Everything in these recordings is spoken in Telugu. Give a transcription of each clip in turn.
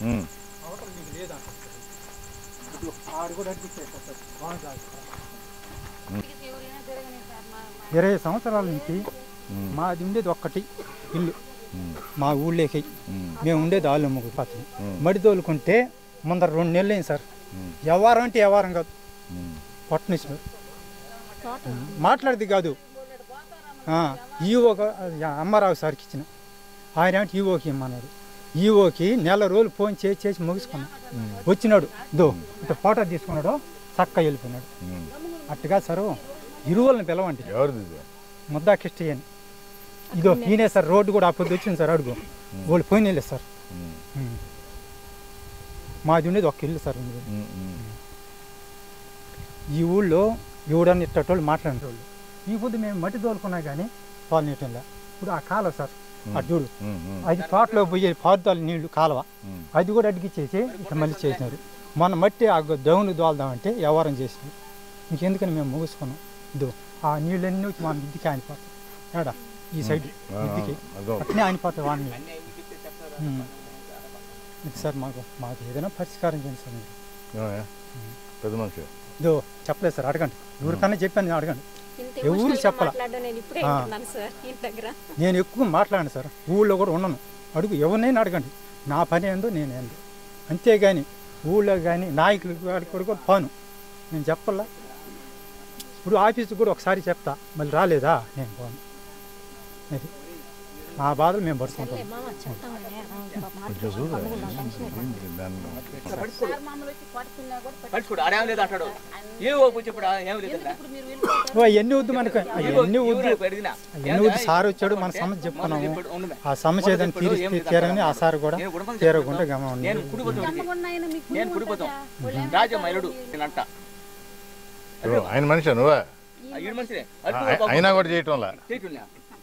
ఉమ్. అవతల నీకు లేదంట ఇప్పుడు ఆడు కూడా అడ్డిచ్చేస్తారు సార్ బాగుంది ఇరవై సంవత్సరాల నుంచి ఉమ్. మాది ఉండేది ఒక్కటి ఇల్లు ఉమ్. మా ఊళ్ళోకి ఉమ్. మేము ఉండేది ఆళ్ళు ముగ్గురు పక్కన ఉమ్. మడి తోలుకుంటే ముందర రెండు నెలలు అయింది సార్ ఉమ్. వ్యవహారం అంటే వ్యవహారం కాదు ఉమ్. పట్టణ సార్ మాట్లాడేది కాదు ఈఓ అమ్మారావు సార్కి ఇచ్చిన ఆయన అంటే ఈఓకి ఇమ్మన్నాడు ఈఓకి నెల రోజులు ఫోన్ చేసి చేసి ముగించుకున్నాం వచ్చినాడు దో ఇట్లా ఫోటో తీసుకున్నాడు చక్క వెళ్ళిపోయినాడు ఉమ్. అట్టుగా సార్ ఇరువులను పిలవండి ఎవరిది ఇది ముద్దా కిష్టి అని ఇదో ఈయనే సార్ రోడ్డు కూడా అప్పుడు వచ్చింది సార్ అడుగు వాళ్ళు పోయిన వెళ్ళే సార్ ఉమ్. ఉమ్. మాది ఉండేది ఒక ఇల్లు సార్ ఉండేది ఉమ్. ఉమ్. ఈ ఊళ్ళో ఎవడని ఇట్టేటోళ్ళు మాట్లాడేటోళ్ళు ఈ పొద్దు మేము మట్టి తోలుకున్నా కానీ పాలనీటంలా ఇప్పుడు ఆ కాలువ సార్ అటు చూడు ఉమ్. ఉమ్. అది తోటలో పోయే పారుదల నీళ్లు కాలువ ఉమ్. అది కూడా అడిగిచ్చేసి ఇక మళ్ళీ చేసినారు మన మట్టి ఆ డౌన్ దోల్దామంటే వ్యవహారం చేసినారు ఇంకెందుకని మేము ముగుసుకున్నాం ఇదో ఆ నీళ్ళన్నీ వచ్చి మన ఇంటికి ఆనిపోతాయి ఏడా ఈ సైడ్ ఆ, ఇంటికి అదో. అట్నే ఆనిపోతాయి వాడిని ఇది సార్ మాకు మాకు ఏదైనా పరిష్కారం చేయండి సార్ మీరు ఏమయ్యా? పెద్ద మనిషి ఇదో చెప్పలేదు సార్ అడగండి ఎవరికన్నా చెప్పాను నేను అడగండి ఇంత ఎవరు ఎమోషనల్గా చెప్పలా? మాట్లాడడం నేను ఇప్పుడే ఆ. వింటున్నాను సార్ ఇంటి దగ్గర నేను ఎక్కువ మాట్లాడను సార్ ఊళ్ళో కూడా ఉన్నాను అడుగు ఎవరినైనా అడగండి నా పని ఏందో నేను ఏందో అంతేగాని ఊళ్ళో కానీ నాయకులు వాడికి కూడా కూడా పోను నేను చెప్పాలా ఇప్పుడు ఆఫీస్కి కూడా ఒకసారి చెప్తా మళ్ళీ రాలేదా నేను పోను అది మా బాధలు మేము పడుకుంటాం మామ చెప్తామని కొంచెం చూడు ఏంటి దాన్ని సార్ మామూలు వచ్చి పడుతున్నా కూడా పట్టు- పడుచుకోడు ఆడేం లేదు అంటాడు ఏ ఓపు చెప్పాడు ఏం లేదు అక్కడ. ఇప్పుడు మీరు వెళ్ళిపోతారు ఓ, ఎన్ని వద్దు మనకు ఎన్ని వద్దు ఎవరు అడిగినా? ఎన్ని వద్దు సార్ వచ్చాడు మన సమస్య చెప్పుకున్నాము చెప్పాడు, ఉండమే. ఆ సమస్య ఏదైనా తీరిస్తే తీరని ఆ సార్ కూడా నేను కుటుంబం తీరకుండా గమ నేను కుడిపోతాను అమ్మగున్నాయన మీకు నేను కుడిపోతాం రాజా మైలుడు నేనంట ఓ, ఆయన మనిషి నువ్వా ఆ ఈడు మనిషినే ఆ- అయినా కూడా చేయటంలా చేయటంలే.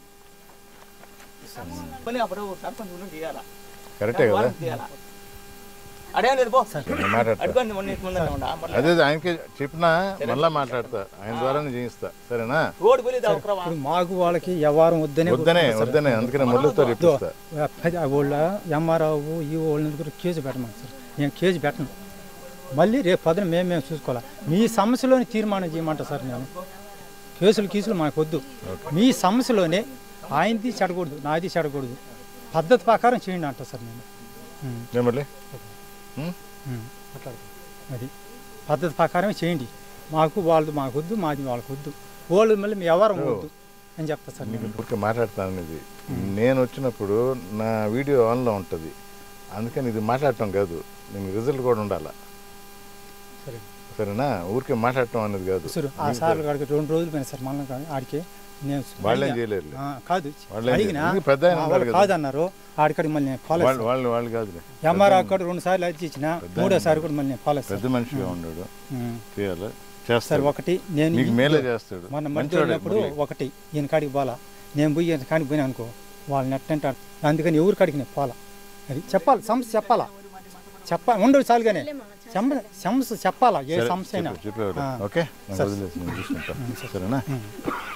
పని అప్పుడు సర్పంచ్ ఉండి చేయాలా కరెక్టే కదా వాళ్ళని చేయాలా అడేం లేదు పో నేను మాట్లాడతా అడుగుని మొన్న ఇంటి ముందర ఉండా. మళ్ళా అదే అదే ఆయనకి చెప్పినా మళ్ళా మాట్లాడతా ఆయన ద్వారానే చేయిస్తా సరేనా రోడ్డు పోలేదు అవసరమా? ఇప్పుడు మాకు వాళ్ళకి వ్యవహారం వద్దనే వద్దనే కొట్టుకుంటారు సార్. వద్దనే అందుకనే మొదలుతో ఇప్పిస్తా పది వాళ్ళ ఎంఆర్ఓ ఈ వాళ్ళ దగ్గర కేసు పెట్టమని సార్ నేను కేసు పెట్టను మళ్ళీ రేపు పొద్దున మేము మేము చూసుకోవాలి మీ సమస్యలోని తీర్మానం చేయమంటా సార్ నేను కేసులు కీసులు మాకు వద్దు మీ సమస్యలోనే ఆయనది చెడకూడదు నాది చెడకూడదు పద్ధతి ప్రకారం చేయండి అంట సార్ నేను ఉం, ఏమర్లే ఉం? ఉం, మాట్లాడతాను. అది పద్ధతి ప్రకారమే చేయండి మాకు వాళ్ళది మాకు వద్దు మాది వాళ్ళకు వద్దు వాళ్ళు మళ్ళీ మీ వ్యవహారం వద్దు అని చెప్తా సార్ నీకు నేను ఊరికే మాట్లాడతాను ఇది నేను వచ్చినప్పుడు నా వీడియో ఆన్లో ఉంటుంది అందుకని ఇది మాట్లాడటం కాదు నీకు రిజల్ట్ కూడా ఉండాలా సరే సరేనా ఊరికే మాట్లాడటం అనేది కాదు సార్ ఆ సార్ కాడికి రెండు రోజులు పోయినా సార్ మళ్ళీ కానీ ఆడికి నేను వాళ్ళేం అడిగా. చేయలేరు ఆ, కాదు వాళ్ళేం అడిగినా చేయలేరు. నీకు పెద్ద ఆయన ఆ, ఉన్నాడు వాళ్ళు కదా. కాదన్నారు ఆడికాడికి మళ్ళీ నేను ఫాలో వాళ్ళు వాళ్ళు వాళ్ళు కాదులే ఎంఆర్ అక్కడ రెండు సార్లు అర్జీ ఇచ్చిన మూడోసారి కూడా మళ్ళీ నేను ఫాలో పెద్ద మనిషిగా ఉన్నాడు ఉం. చేయాలి సార్ చేస్తాడు ఒకటి నేను నీకు మేలే చేస్తాడు మొన్న మధ్య మంచోడే వెళ్ళినప్పుడు మురళి. ఒకటి ఈయన కాడికి పోలా నేను పోయి ఈయన కాడికి పోయినా అనుకో వాళ్ళు నెట్టంటే అందుకని ఎవరి కాడికి నేను పోలా అది చెప్పాలి సమస్య చెప్పాలా చెప్పాలి ఉండదు చాలుగానే సమ- సమస్య చెప్పాలా ఏ సరే, సమస్య అయినా చెప్పు, చెప్పేవాడు ఆ. ఓకే నేను వదిలేసి నేను చూసుకుంటా సరేనా